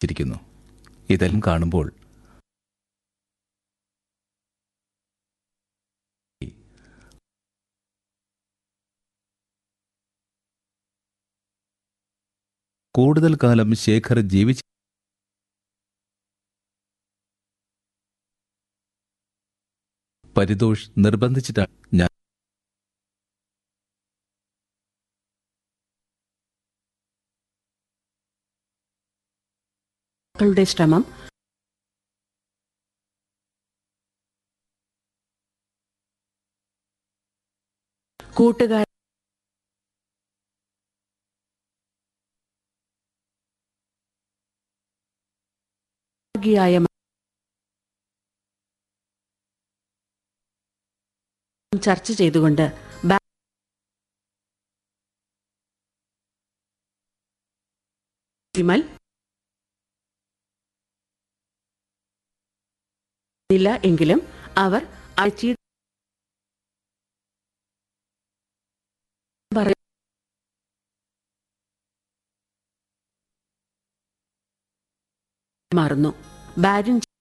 ഇരിക്കുന്നു ഇതെല്ലാം കാണുമ്പോൾ കൂടുതൽ കാലം ശേഖർ ജീവിച്ച പരിതോഷ് നിർബന്ധിച്ചിട്ടാണ് ഞാൻ മക്കളുടെ ശ്രമം കൂട്ടുകാർ ായ ചർച്ച ചെയ്തുകൊണ്ട് ബാ- വിമൽ ഇല്ല എങ്കിലും അവർ അയച്ചി പറ- മാറുന്നു ബാറ്റിംഗ്